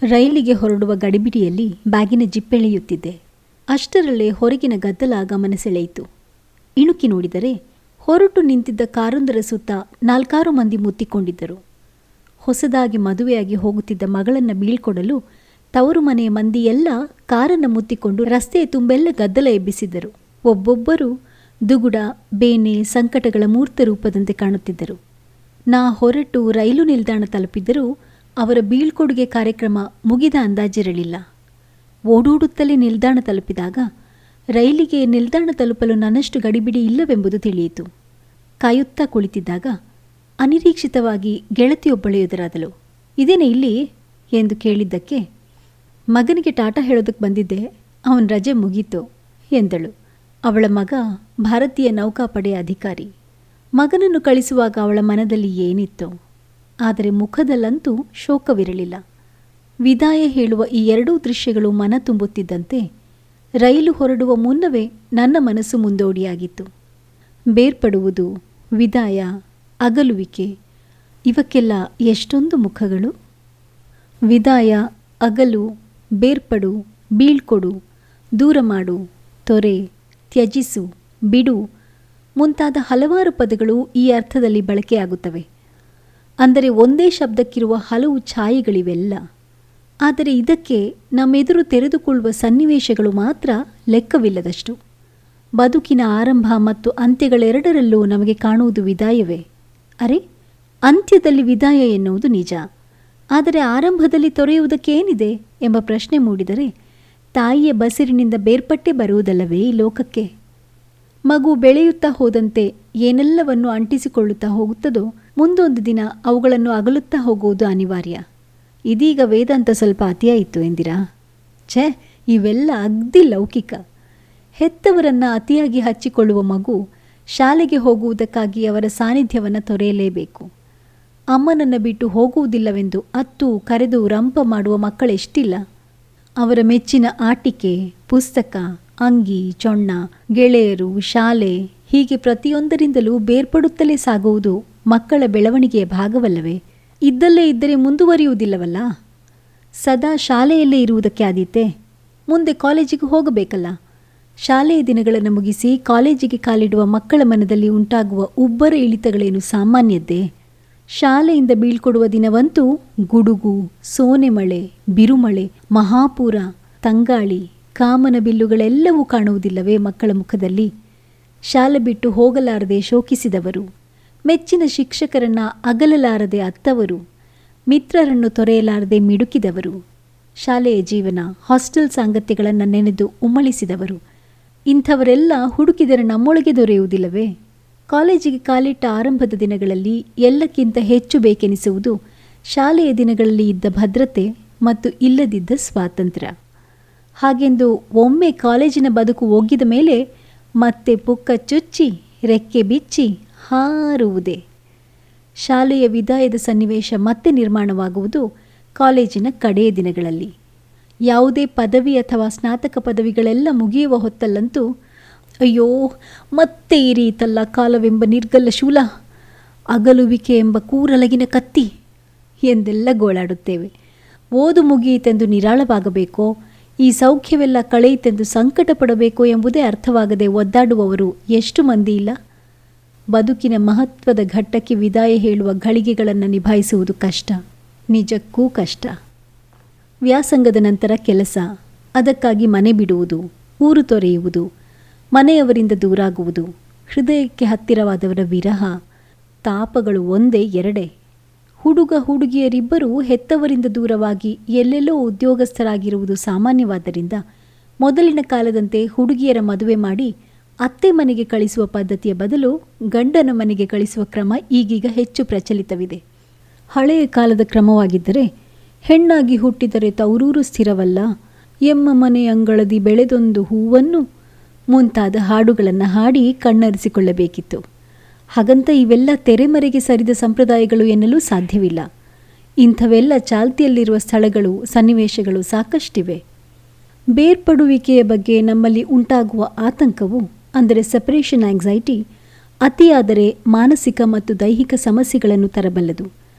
ರೈಲಿಗೆ ಹೊರಡುವ ಗಡಿಬಿಡಿಯಲ್ಲಿ ಬ್ಯಾಗಿನ ಜಿಪ್ಪೆಳೆಯುತ್ತಿದ್ದೆ ಅಷ್ಟರಲ್ಲೇ ಹೊರಗಿನ ಗದ್ದಲ ಗಮನ ಸೆಳೆಯಿತು ಇಣುಕಿ ನೋಡಿದರೆ ಹೊರಟು ನಿಂತಿದ್ದ ಕಾರೊಂದರ ಸುತ್ತ ನಾಲ್ಕಾರು ಮಂದಿ ಮುತ್ತಿಕೊಂಡಿದ್ದರು ಹೊಸದಾಗಿ ಮದುವೆಯಾಗಿ ಹೋಗುತ್ತಿದ್ದ ಮಗಳನ್ನು ಬೀಳ್ಕೊಡಲು ತವರು ಮನೆಯ ಮಂದಿ ಎಲ್ಲ ಕಾರನ್ನು ಮುತ್ತಿಕೊಂಡು ರಸ್ತೆಯ ತುಂಬೆಲ್ಲ ಗದ್ದಲ ಎಬ್ಬಿಸಿದ್ದರು ಒಬ್ಬೊಬ್ಬರು ದುಗುಡ ಬೇನೆ ಸಂಕಟಗಳ ಮೂರ್ತ ರೂಪದಂತೆ ಕಾಣುತ್ತಿದ್ದರು ನಾ ಹೊರಟು ರೈಲು ನಿಲ್ದಾಣ ತಲುಪಿದ್ದರೂ ಅವರ ಬೀಳ್ಕೊಡುಗೆ ಕಾರ್ಯಕ್ರಮ ಮುಗಿದ ಅಂದಾಜಿರಲಿಲ್ಲ ಓಡೋಡುತ್ತಲೇ ನಿಲ್ದಾಣ ತಲುಪಿದಾಗ ರೈಲಿಗೆ ನಿಲ್ದಾಣ ತಲುಪಲು ನನ್ನಷ್ಟು ಗಡಿಬಿಡಿ ಇಲ್ಲವೆಂಬುದು ತಿಳಿಯಿತು ಕಾಯುತ್ತಾ ಕುಳಿತಿದ್ದಾಗ ಅನಿರೀಕ್ಷಿತವಾಗಿ ಗೆಳತಿಯೊಬ್ಬಳು ಎದುರಾದಳು ಇದೇನೆ ಇಲ್ಲಿ ಎಂದು ಕೇಳಿದ್ದಕ್ಕೆ ಮಗನಿಗೆ ಟಾಟಾ ಹೇಳೋದಕ್ಕೆ ಬಂದಿದ್ದೆ ಅವನ ರಜೆ ಮುಗೀತು ಎಂದಳು ಅವಳ ಮಗ ಭಾರತೀಯ ನೌಕಾಪಡೆಯ ಅಧಿಕಾರಿ ಮಗನನ್ನು ಕಳಿಸುವಾಗ ಅವಳ ಮನದಲ್ಲಿ ಏನಿತ್ತು ಆದರೆ ಮುಖದಲ್ಲಂತೂ ಶೋಕವಿರಲಿಲ್ಲ ವಿದಾಯ ಹೇಳುವ ಈ ಎರಡೂ ದೃಶ್ಯಗಳು ಮನ ತುಂಬುತ್ತಿದ್ದಂತೆ ರೈಲು ಹೊರಡುವ ಮುನ್ನವೇ ನನ್ನ ಮನಸ್ಸು ಮುಂದೋಡಿಯಾಗಿತ್ತು ಬೇರ್ಪಡುವುದು ವಿದಾಯ ಅಗಲುವಿಕೆ ಇವಕ್ಕೆಲ್ಲ ಎಷ್ಟೊಂದು ಮುಖಗಳು ವಿದಾಯ ಅಗಲು ಬೇರ್ಪಡು ಬೀಳ್ಕೊಡು ದೂರ ಮಾಡು ತೊರೆ ತ್ಯಜಿಸು ಬಿಡು ಮುಂತಾದ ಹಲವಾರು ಪದಗಳು ಈ ಅರ್ಥದಲ್ಲಿ ಬಳಕೆಯಾಗುತ್ತವೆ ಅಂದರೆ ಒಂದೇ ಶಬ್ದಕ್ಕಿರುವ ಹಲವು ಛಾಯೆಗಳಿವೆಲ್ಲ ಆದರೆ ಇದಕ್ಕೆ ನಮ್ಮೆದುರು ತೆರೆದುಕೊಳ್ಳುವ ಸನ್ನಿವೇಶಗಳು ಮಾತ್ರ ಲೆಕ್ಕವಿಲ್ಲದಷ್ಟು ಬದುಕಿನ ಆರಂಭ ಮತ್ತು ಅಂತ್ಯಗಳೆರಡರಲ್ಲೂ ನಮಗೆ ಕಾಣುವುದು ವಿದಾಯವೇ ಅರೆ ಅಂತ್ಯದಲ್ಲಿ ವಿದಾಯ ಎನ್ನುವುದು ನಿಜ ಆದರೆ ಆರಂಭದಲ್ಲಿ ತೊರೆಯುವುದಕ್ಕೇನಿದೆ ಎಂಬ ಪ್ರಶ್ನೆ ಮೂಡಿದರೆ ತಾಯಿಯ ಬಸಿರಿನಿಂದ ಬೇರ್ಪಟ್ಟೇ ಬರುವುದಲ್ಲವೇ ಈ ಲೋಕಕ್ಕೆ ಮಗು ಬೆಳೆಯುತ್ತಾ ಹೋದಂತೆ ಏನೆಲ್ಲವನ್ನು ಅಂಟಿಸಿಕೊಳ್ಳುತ್ತಾ ಹೋಗುತ್ತದೋ ಮುಂದೊಂದು ದಿನ ಅವುಗಳನ್ನು ಅಗಲುತ್ತಾ ಹೋಗುವುದು ಅನಿವಾರ್ಯ ಇದೀಗ ವೇದಾಂತ ಸ್ವಲ್ಪ ಅತಿಯಾಯಿತು ಎಂದಿರಾ ಛೇ ಇವೆಲ್ಲ ಅಗ್ದಿ ಲೌಕಿಕ ಹೆತ್ತವರನ್ನು ಅತಿಯಾಗಿ ಹಚ್ಚಿಕೊಳ್ಳುವ ಮಗು ಶಾಲೆಗೆ ಹೋಗುವುದಕ್ಕಾಗಿ ಅವರ ಸಾನ್ನಿಧ್ಯವನ್ನು ತೊರೆಯಲೇಬೇಕು ಅಮ್ಮನನ್ನು ಬಿಟ್ಟು ಹೋಗುವುದಿಲ್ಲವೆಂದು ಅತ್ತು ಕರೆದು ರಂಪ ಮಾಡುವ ಮಕ್ಕಳೆಷ್ಟಿಲ್ಲ ಅವರ ಮೆಚ್ಚಿನ ಆಟಿಕೆ ಪುಸ್ತಕ ಅಂಗಿ ಚೊಣ್ಣ ಗೆಳೆಯರು ಶಾಲೆ ಹೀಗೆ ಪ್ರತಿಯೊಂದರಿಂದಲೂ ಬೇರ್ಪಡುತ್ತಲೇ ಸಾಗುವುದು ಮಕ್ಕಳ ಬೆಳವಣಿಗೆಯ ಭಾಗವಲ್ಲವೇ ಇದ್ದಲ್ಲೇ ಇದ್ದರೆ ಮುಂದುವರಿಯುವುದಿಲ್ಲವಲ್ಲ ಸದಾ ಶಾಲೆಯಲ್ಲೇ ಇರುವುದಕ್ಕೆ ಆದೀತೆ ಮುಂದೆ ಕಾಲೇಜಿಗೆ ಹೋಗಬೇಕಲ್ಲ ಶಾಲೆಯ ದಿನಗಳನ್ನು ಮುಗಿಸಿ ಕಾಲೇಜಿಗೆ ಕಾಲಿಡುವ ಮಕ್ಕಳ ಮನದಲ್ಲಿ ಉಂಟಾಗುವ ಉಬ್ಬರ ಇಳಿತಗಳೇನು ಸಾಮಾನ್ಯದ್ದೇ ಶಾಲೆಯಿಂದ ಬೀಳ್ಕೊಡುವ ದಿನವಂತೂ ಗುಡುಗು ಸೋನೆ ಮಳೆ ಬಿರುಮಳೆ ಮಹಾಪೂರ ತಂಗಾಳಿ ಕಾಮನ ಬಿಲ್ಲುಗಳೆಲ್ಲವೂ ಕಾಣುವುದಿಲ್ಲವೇ ಮಕ್ಕಳ ಮುಖದಲ್ಲಿ ಶಾಲೆ ಬಿಟ್ಟು ಹೋಗಲಾರದೆ ಶೋಕಿಸಿದವರು ಮೆಚ್ಚಿನ ಶಿಕ್ಷಕರನ್ನ ಅಗಲಲಾರದೆ ಅತ್ತವರು ಮಿತ್ರರನ್ನು ತೊರೆಯಲಾರದೆ ಮಿಡುಕಿದವರು ಶಾಲೆಯ ಜೀವನ ಹಾಸ್ಟೆಲ್ ಸಾಂಗತ್ಯಗಳನ್ನು ನೆನೆದು ಉಮ್ಮಳಿಸಿದವರು ಇಂಥವರೆಲ್ಲ ಹುಡುಕಿದರೆ ನಮ್ಮೊಳಗೆ ದೊರೆಯುವುದಿಲ್ಲವೇ ಕಾಲೇಜಿಗೆ ಕಾಲಿಟ್ಟ ಆರಂಭದ ದಿನಗಳಲ್ಲಿ ಎಲ್ಲಕ್ಕಿಂತ ಹೆಚ್ಚು ಬೇಕೆನಿಸುವುದು ಶಾಲೆಯ ದಿನಗಳಲ್ಲಿ ಇದ್ದ ಭದ್ರತೆ ಮತ್ತು ಇಲ್ಲದಿದ್ದ ಸ್ವಾತಂತ್ರ್ಯ ಹಾಗೆಂದು ಒಮ್ಮೆ ಕಾಲೇಜಿನ ಬದುಕು ಒಗ್ಗಿದ ಮೇಲೆ ಮತ್ತೆ ಪುಕ್ಕ ಚುಚ್ಚಿ ರೆಕ್ಕೆ ಬಿಚ್ಚಿ ಹಾರುವುದೇ ಶಾಲೆಯ ವಿದಾಯದ ಸನ್ನಿವೇಶ ಮತ್ತೆ ನಿರ್ಮಾಣವಾಗುವುದು ಕಾಲೇಜಿನ ಕಡೆಯ ದಿನಗಳಲ್ಲಿ ಯಾವುದೇ ಪದವಿ ಅಥವಾ ಸ್ನಾತಕ ಪದವಿಗಳೆಲ್ಲ ಮುಗಿಯುವ ಹೊತ್ತಲ್ಲಂತೂ ಅಯ್ಯೋ ಮತ್ತೆ ಈ ರೀತಲ್ಲ ಕಾಲವೆಂಬ ನಿರ್ಗಲ್ಲ ಶೂಲ ಅಗಲುವಿಕೆ ಎಂಬ ಕೂರಲಗಿನ ಕತ್ತಿ ಎಂದೆಲ್ಲ ಗೋಳಾಡುತ್ತೇವೆ ಓದು ಮುಗಿಯಿತೆಂದು ನಿರಾಳವಾಗಬೇಕೋ ಈ ಸೌಖ್ಯವೆಲ್ಲ ಕಳೆಯಿತೆಂದು ಸಂಕಟ ಪಡಬೇಕೋ ಎಂಬುದೇ ಅರ್ಥವಾಗದೆ ಒದ್ದಾಡುವವರು ಎಷ್ಟು ಮಂದಿ ಇಲ್ಲ ಬದುಕಿನ ಮಹತ್ವದ ಘಟ್ಟಕ್ಕೆ ವಿದಾಯ ಹೇಳುವ ಘಳಿಗೆಗಳನ್ನು ನಿಭಾಯಿಸುವುದು ಕಷ್ಟ ನಿಜಕ್ಕೂ ಕಷ್ಟ ವ್ಯಾಸಂಗದ ನಂತರ ಕೆಲಸ ಅದಕ್ಕಾಗಿ ಮನೆ ಬಿಡುವುದು ಊರು ತೊರೆಯುವುದು ಮನೆಯವರಿಂದ ದೂರಾಗುವುದು ಹೃದಯಕ್ಕೆ ಹತ್ತಿರವಾದವರ ವಿರಹ ತಾಪಗಳು ಒಂದೇ ಎರಡೇ ಹುಡುಗ ಹುಡುಗಿಯರಿಬ್ಬರೂ ಹೆತ್ತವರಿಂದ ದೂರವಾಗಿ ಎಲ್ಲೆಲ್ಲೋ ಉದ್ಯೋಗಸ್ಥರಾಗಿರುವುದು ಸಾಮಾನ್ಯವಾದ್ದರಿಂದ ಮೊದಲಿನ ಕಾಲದಂತೆ ಹುಡುಗಿಯರ ಮದುವೆ ಮಾಡಿ ಅತ್ತೆ ಮನೆಗೆ ಕಳಿಸುವ ಪದ್ಧತಿಯ ಬದಲು ಗಂಡನ ಮನೆಗೆ ಕಳಿಸುವ ಕ್ರಮ ಈಗೀಗ ಹೆಚ್ಚು ಪ್ರಚಲಿತವಿದೆ ಹಳೆಯ ಕಾಲದ ಕ್ರಮವಾಗಿದ್ದರೆ ಹೆಣ್ಣಾಗಿ ಹುಟ್ಟಿದರೆ ತೌರೂರು ಸ್ಥಿರವಲ್ಲ ಎಮ್ಮ ಮನೆ ಅಂಗಳದಿ ಬೆಳೆದೊಂದು ಹೂವನ್ನು ಮುಂತಾದ ಹಾಡುಗಳನ್ನು ಹಾಡಿ ಕಣ್ಣರಿಸಿಕೊಳ್ಳಬೇಕಿತ್ತು ಹಾಗಂತ ಇವೆಲ್ಲ ತೆರೆಮರೆಗೆ ಸರಿದ ಸಂಪ್ರದಾಯಗಳು ಎನ್ನಲು ಸಾಧ್ಯವಿಲ್ಲ ಇಂಥವೆಲ್ಲ ಚಾಲ್ತಿಯಲ್ಲಿರುವ ಸ್ಥಳಗಳು ಸನ್ನಿವೇಶಗಳು ಸಾಕಷ್ಟಿವೆ ಬೇರ್ಪಡುವಿಕೆಯ ಬಗ್ಗೆ ನಮ್ಮಲ್ಲಿ ಉಂಟಾಗುವ ಆತಂಕವು ಅಂದರೆ ಸೆಪರೇಷನ್ ಆಂಗ್ಸೈಟಿ ಅತಿಯಾದರೆ ಮಾನಸಿಕ ಮತ್ತು ದೈಹಿಕ ಸಮಸ್ಯೆಗಳನ್ನು ತರಬಲ್ಲದು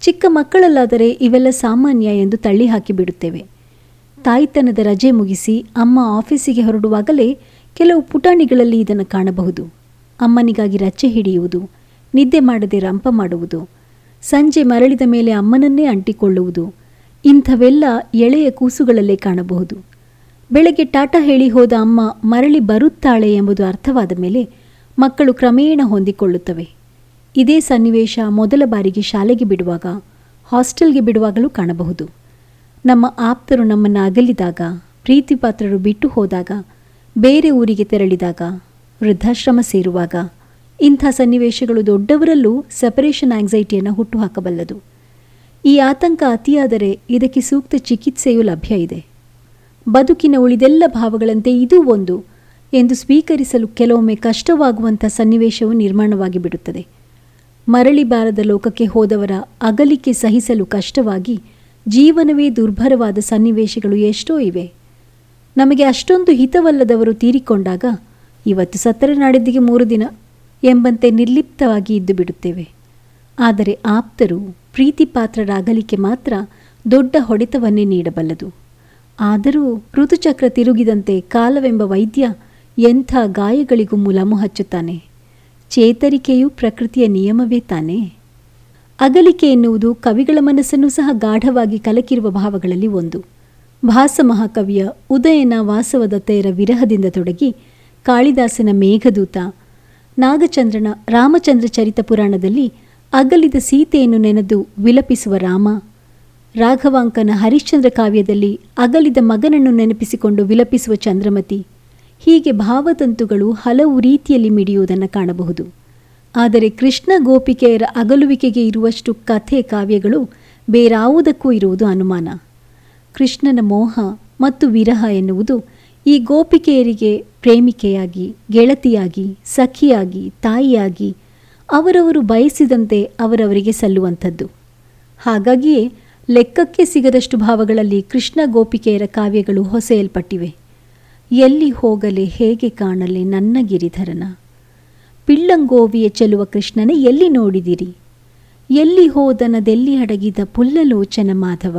ಚಿಕ್ಕ ಮಕ್ಕಳಲ್ಲಾದರೆ ಇವೆಲ್ಲ ಸಾಮಾನ್ಯ ಎಂದು ತಳ್ಳಿ ಹಾಕಿಬಿಡುತ್ತೇವೆ ತಾಯ್ತನದ ರಜೆ ಮುಗಿಸಿ ಅಮ್ಮ ಆಫೀಸಿಗೆ ಹೊರಡುವಾಗಲೇ ಕೆಲವು ಪುಟಾಣಿಗಳಲ್ಲಿ ಇದನ್ನು ಕಾಣಬಹುದು ಅಮ್ಮನಿಗಾಗಿ ರಚ್ಚೆ ಹಿಡಿಯುವುದು ನಿದ್ದೆ ಮಾಡದೆ ರಂಪ ಮಾಡುವುದು ಸಂಜೆ ಮರಳಿದ ಮೇಲೆ ಅಮ್ಮನನ್ನೇ ಅಂಟಿಕೊಳ್ಳುವುದು ಇಂಥವೆಲ್ಲ ಎಳೆಯ ಕೂಸುಗಳಲ್ಲೇ ಕಾಣಬಹುದು ಬೆಳಗ್ಗೆ ಟಾಟಾ ಹೇಳಿ ಹೋದ ಅಮ್ಮ ಮರಳಿ ಬರುತ್ತಾಳೆ ಎಂಬುದು ಅರ್ಥವಾದ ಮೇಲೆ ಮಕ್ಕಳು ಕ್ರಮೇಣ ಹೊಂದಿಕೊಳ್ಳುತ್ತವೆ ಇದೇ ಸನ್ನಿವೇಶ ಮೊದಲ ಬಾರಿಗೆ ಶಾಲೆಗೆ ಬಿಡುವಾಗ ಹಾಸ್ಟೆಲ್ಗೆ ಬಿಡುವಾಗಲೂ ಕಾಣಬಹುದು ನಮ್ಮ ಆಪ್ತರು ನಮ್ಮನ್ನು ಅಗಲಿದಾಗ ಪ್ರೀತಿಪಾತ್ರರು ಬಿಟ್ಟು ಹೋದಾಗ ಬೇರೆ ಊರಿಗೆ ತೆರಳಿದಾಗ ವೃದ್ಧಾಶ್ರಮ ಸೇರುವಾಗ ಇಂಥ ಸನ್ನಿವೇಶಗಳು ದೊಡ್ಡವರಲ್ಲೂ ಸೆಪರೇಷನ್ ಆಂಗ್ಸೈಟಿಯನ್ನು ಹುಟ್ಟುಹಾಕಬಲ್ಲದು ಈ ಆತಂಕ ಅತಿಯಾದರೆ ಇದಕ್ಕೆ ಸೂಕ್ತ ಚಿಕಿತ್ಸೆಯೂ ಲಭ್ಯ ಇದೆ ಬದುಕಿನ ಉಳಿದೆಲ್ಲ ಭಾವಗಳಂತೆ ಇದೂ ಒಂದು ಎಂದು ಸ್ವೀಕರಿಸಲು ಕೆಲವೊಮ್ಮೆ ಕಷ್ಟವಾಗುವಂಥ ಸನ್ನಿವೇಶವು ನಿರ್ಮಾಣವಾಗಿ ಬಿಡುತ್ತದೆ ಮರಳಿ ಬಾರದ ಲೋಕಕ್ಕೆ ಹೋದವರ ಅಗಲಿಕೆ ಸಹಿಸಲು ಕಷ್ಟವಾಗಿ ಜೀವನವೇ ದುರ್ಭರವಾದ ಸನ್ನಿವೇಶಗಳು ಎಷ್ಟೋ ಇವೆ ನಮಗೆ ಅಷ್ಟೊಂದು ಹಿತವಲ್ಲದವರು ತೀರಿಕೊಂಡಾಗ ಇವತ್ತು ಸತ್ತರೆ ನಾಡಿದ್ದಿಗೆ ಮೂರು ದಿನ ಎಂಬಂತೆ ನಿರ್ಲಿಪ್ತವಾಗಿ ಇದ್ದು ಬಿಡುತ್ತೇವೆ ಆದರೆ ಆಪ್ತರು ಪ್ರೀತಿಪಾತ್ರರ ಅಗಲಿಕೆ ಮಾತ್ರ ದೊಡ್ಡ ಹೊಡೆತವನ್ನೇ ನೀಡಬಲ್ಲದು ಆದರೂ ಋತುಚಕ್ರ ತಿರುಗಿದಂತೆ ಕಾಲವೆಂಬ ವೈದ್ಯ ಎಂಥ ಗಾಯಗಳಿಗೂ ಮುಲಾಮು ಹಚ್ಚುತ್ತಾನೆ ಚೇತರಿಕೆಯು ಪ್ರಕೃತಿಯ ನಿಯಮವೇ ತಾನೇ ಅಗಲಿಕೆ ಎನ್ನುವುದು ಕವಿಗಳ ಮನಸ್ಸನ್ನು ಸಹ ಗಾಢವಾಗಿ ಕಲಕಿರುವ ಭಾವಗಳಲ್ಲಿ ಒಂದು ಭಾಸ ಮಹಾಕವಿಯ ಉದಯನ ವಾಸವದತ್ತೆಯರ ವಿರಹದಿಂದ ತೊಡಗಿ ಕಾಳಿದಾಸನ ಮೇಘದೂತ ನಾಗಚಂದ್ರನ ರಾಮಚಂದ್ರ ಚರಿತ ಪುರಾಣದಲ್ಲಿ ಅಗಲಿದ ಸೀತೆಯನ್ನು ನೆನೆದು ವಿಲಪಿಸುವ ರಾಮ ರಾಘವಾಂಕನ ಹರಿಶ್ಚಂದ್ರ ಕಾವ್ಯದಲ್ಲಿ ಅಗಲಿದ ಮಗನನ್ನು ನೆನಪಿಸಿಕೊಂಡು ವಿಲಪಿಸುವ ಚಂದ್ರಮತಿ ಹೀಗೆ ಭಾವತಂತುಗಳು ಹಲವು ರೀತಿಯಲ್ಲಿ ಮಿಡಿಯುವುದನ್ನು ಕಾಣಬಹುದು ಆದರೆ ಕೃಷ್ಣ ಗೋಪಿಕೆಯರ ಅಗಲುವಿಕೆಗೆ ಇರುವಷ್ಟು ಕಥೆ ಕಾವ್ಯಗಳು ಬೇರಾವುದಕ್ಕೂ ಇರುವುದು ಅನುಮಾನ ಕೃಷ್ಣನ ಮೋಹ ಮತ್ತು ವಿರಹ ಎನ್ನುವುದು ಈ ಗೋಪಿಕೆಯರಿಗೆ ಪ್ರೇಮಿಕೆಯಾಗಿ ಗೆಳತಿಯಾಗಿ ಸಖಿಯಾಗಿ ತಾಯಿಯಾಗಿ ಅವರವರು ಬಯಸಿದಂತೆ ಅವರವರಿಗೆ ಸಲ್ಲುವಂಥದ್ದು ಹಾಗಾಗಿಯೇ ಲೆಕ್ಕಕ್ಕೆ ಸಿಗದಷ್ಟು ಭಾವಗಳಲ್ಲಿ ಕೃಷ್ಣ ಗೋಪಿಕೆಯರ ಕಾವ್ಯಗಳು ಹೊಸೆಯಲ್ಪಟ್ಟಿವೆ ಎಲ್ಲಿ ಹೋಗಲೆ ಹೇಗೆ ಕಾಣಲೆ ನನ್ನ ಗಿರಿಧರನ ಪಿಳ್ಳಂಗೋವಿಯ ಚೆಲುವ ಕೃಷ್ಣನ ಎಲ್ಲಿ ನೋಡಿದಿರಿ ಎಲ್ಲಿ ಹೋದನದೆಲ್ಲಿ ಅಡಗಿದ ಪುಲ್ಲಲೋಚನ ಮಾಧವ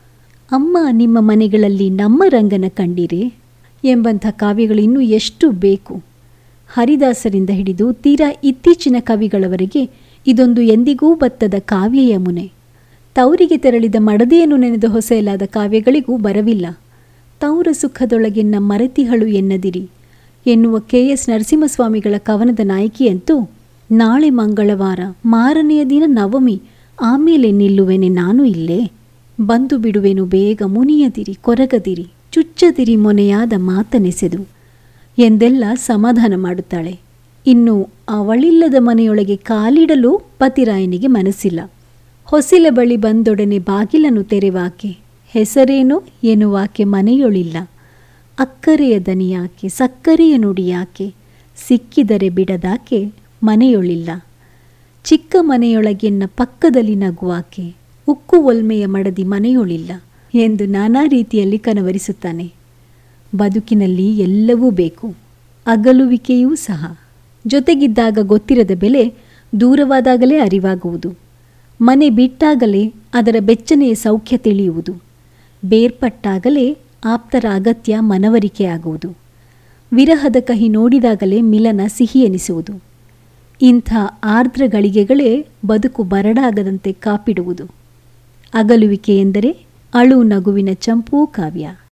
ಅಮ್ಮ ನಿಮ್ಮ ಮನೆಗಳಲ್ಲಿ ನಮ್ಮ ರಂಗನ ಕಂಡಿರೆ ಎಂಬಂಥ ಕಾವ್ಯಗಳು ಇನ್ನೂ ಎಷ್ಟು ಬೇಕು ಹರಿದಾಸರಿಂದ ಹಿಡಿದು ತೀರಾ ಇತ್ತೀಚಿನ ಕವಿಗಳವರೆಗೆ ಇದೊಂದು ಎಂದಿಗೂ ಬತ್ತದ ಕಾವ್ಯ ಯಮುನೆ ತೌರಿಗೆ ತೆರಳಿದ ಮಡದೆಯನ್ನು ನೆನೆದು ಹೊಸೆಯಲಾದ ಕಾವ್ಯಗಳಿಗೂ ಬರವಿಲ್ಲ ತೌರ ಸುಖದೊಳಗಿನ ಮರೆತಿಹಳು ಎನ್ನದಿರಿ ಎನ್ನುವ ಕೆ ಎಸ್ ನರಸಿಂಹಸ್ವಾಮಿಗಳ ಕವನದ ನಾಯಕಿಯಂತೂ ನಾಳೆ ಮಂಗಳವಾರ ಮಾರನೆಯ ದಿನ ನವಮಿ ಆಮೇಲೆ ನಿಲ್ಲುವೆನೆ ನಾನು ಇಲ್ಲೇ ಬಂದು ಬಿಡುವೆನು ಬೇಗ ಮುನಿಯದಿರಿ ಕೊರಗದಿರಿ ಚುಚ್ಚದಿರಿ ಮೊನೆಯಾದ ಮಾತನೆಸೆದು ಎಂದೆಲ್ಲ ಸಮಾಧಾನ ಮಾಡುತ್ತಾಳೆ ಇನ್ನು ಅವಳಿಲ್ಲದ ಮನೆಯೊಳಗೆ ಕಾಲಿಡಲು ಪತಿರಾಯನಿಗೆ ಮನಸ್ಸಿಲ್ಲ ಹೊಸಿಲ ಬಳಿ ಬಂದೊಡನೆ ಬಾಗಿಲನ್ನು ತೆರೆವಾಕೆ ಹೆಸರೇನು ಎನ್ನುವಾಕೆ ಮನೆಯೊಳಿಲ್ಲ ಅಕ್ಕರೆಯ ದನಿಯಾಕೆ ಸಕ್ಕರೆಯ ನುಡಿಯಾಕೆ ಸಿಕ್ಕಿದರೆ ಬಿಡದಾಕೆ ಮನೆಯೊಳಿಲ್ಲ ಚಿಕ್ಕ ಮನೆಯೊಳಗೆನ್ನ ಪಕ್ಕದಲ್ಲಿ ನಗುವಾಕೆ ಉಕ್ಕು ಒಲ್ಮೆಯ ಮಡದಿ ಮನೆಯೊಳಿಲ್ಲ ಎಂದು ನಾನಾ ರೀತಿಯಲ್ಲಿ ಕನವರಿಸುತ್ತಾನೆ ಬದುಕಿನಲ್ಲಿ ಎಲ್ಲವೂ ಬೇಕು ಅಗಲುವಿಕೆಯೂ ಸಹ ಜೊತೆಗಿದ್ದಾಗ ಗೊತ್ತಿರದ ಬೆಲೆ ದೂರವಾದಾಗಲೇ ಅರಿವಾಗುವುದು ಮನೆ ಬಿಟ್ಟಾಗಲೇ ಅದರ ಬೆಚ್ಚನೆಯ ಸೌಖ್ಯ ತಿಳಿಯುವುದು ಬೇರ್ಪಟ್ಟಾಗಲೇ ಆಪ್ತರ ಅಗತ್ಯ ಮನವರಿಕೆಯಾಗುವುದು ವಿರಹದ ಕಹಿ ನೋಡಿದಾಗಲೇ ಮಿಲನ ಸಿಹಿ ಎನಿಸುವುದು ಇಂಥ ಆರ್ದ್ರ ಗಳಿಗೆಗಳೇ ಬದುಕು ಬರಡಾಗದಂತೆ ಕಾಪಿಡುವುದು ಅಗಲುವಿಕೆ ಎಂದರೆ ಅಳು ನಗುವಿನ ಚಂಪೂ ಕಾವ್ಯ